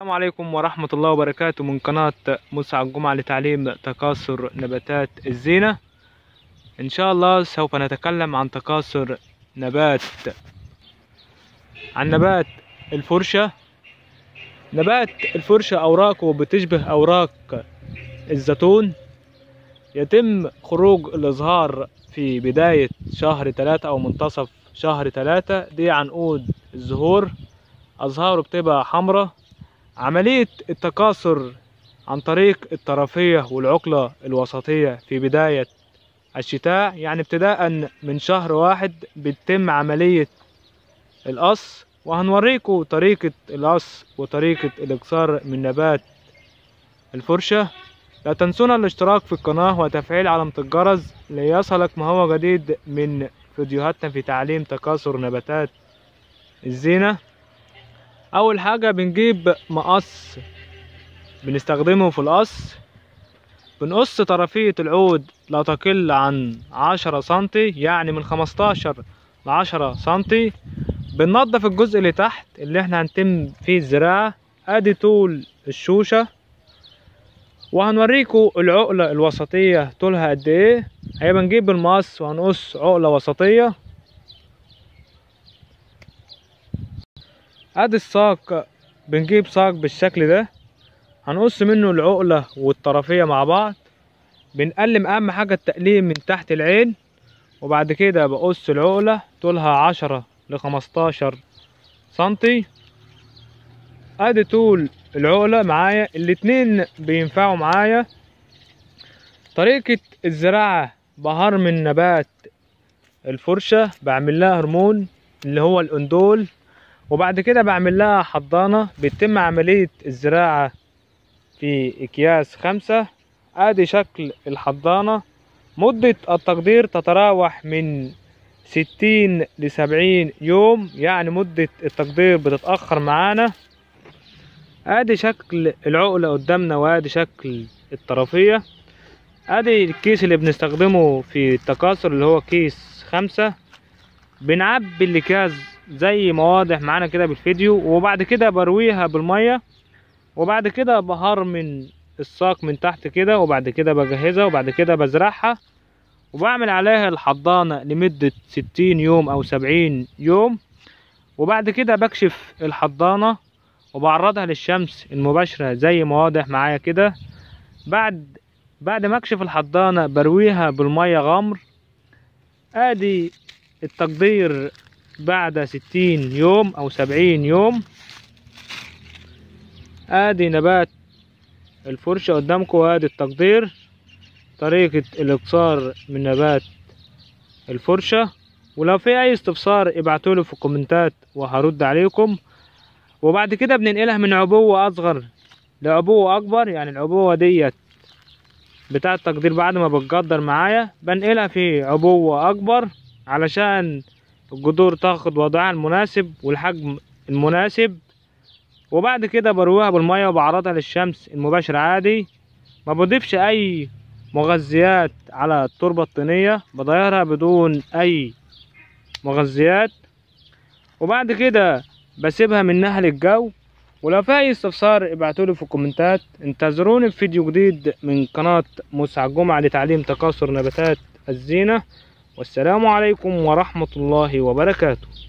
السلام عليكم ورحمة الله وبركاته من قناة مسعى الجمعة لتعليم تكاثر نباتات الزينة إن شاء الله سوف نتكلم عن تكاثر نبات عن نبات الفرشة نبات الفرشة أوراقه بتشبه أوراق الزيتون يتم خروج الإزهار في بداية شهر ثلاثة أو منتصف شهر ثلاثة دي عنقود الزهور أزهاره بتبقى حمراء عملية التكاثر عن طريق الطرفية والعقلة الوسطية في بداية الشتاء يعني ابتداء من شهر واحد بتتم عملية القص وهنوريكم طريقة القص وطريقة الإكسار من نبات الفرشة لا تنسونا الاشتراك في القناة وتفعيل علامة الجرس ليصلك ما هو جديد من فيديوهاتنا في تعليم تكاثر نباتات الزينة أول حاجة بنجيب مقص بنستخدمه في القص بنقص طرفية العود لا تقل عن عشرة سنتي يعني من خمستاشر لعشرة سنتي بننضف الجزء اللي تحت اللي احنا هنتم فيه الزراعة ادي طول الشوشة وهنوريكم العقلة الوسطية طولها قد ايه هيبقى نجيب المقص وهنقص عقلة وسطية ادي الساق بنجيب ساق بالشكل ده هنقص منه العقلة والطرفية مع بعض بنقلم اهم حاجة التقليم من تحت العين وبعد كده بقص العقلة طولها عشرة لخمستاشر سنتي ادي طول العقلة معايا الاتنين بينفعوا معايا طريقة الزراعة بهار من نبات الفرشة بعمل لها هرمون اللي هو الاندول وبعد كده بعمل لها حضانة بيتم عملية الزراعة في اكياس خمسة ادي شكل الحضانة مدة التقدير تتراوح من ستين لسبعين يوم يعني مدة التقدير بتتأخر معانا ادي شكل العقلة قدامنا وادي شكل الطرفية ادي الكيس اللي بنستخدمه في التكاثر اللي هو كيس خمسة بنعبي الاكياس زي ما واضح معانا كده بالفيديو وبعد كده برويها بالمية وبعد كده بهار من الساق من تحت كده وبعد كده بجهزها وبعد كده بزرعها وبعمل عليها الحضانة لمدة ستين يوم أو سبعين يوم وبعد كده بكشف الحضانة وبعرضها للشمس المباشرة زي ما واضح معايا كده بعد بعد ما اكشف الحضانة برويها بالمية غمر ادي التقدير بعد ستين يوم او سبعين يوم ادي نبات الفرشة قدامكم وادي التقدير طريقة الاقصار من نبات الفرشة ولو في اي استفسار ابعتولي في الكومنتات وهرد عليكم وبعد كده بننقلها من عبوة اصغر لعبوة اكبر يعني العبوة ديت بتاع التقدير بعد ما بتقدر معايا بنقلها في عبوة اكبر علشان الجذور تاخد وضعها المناسب والحجم المناسب وبعد كده برويها بالمية وبعرضها للشمس المباشرة عادي ما بضيفش اي مغذيات على التربة الطينية بضيرها بدون اي مغذيات وبعد كده بسيبها منها للجو ولو في اي استفسار ابعتولي في الكومنتات انتظروني في فيديو جديد من قناة مسعى الجمعة لتعليم تكاثر نباتات الزينة والسلام عليكم ورحمة الله وبركاته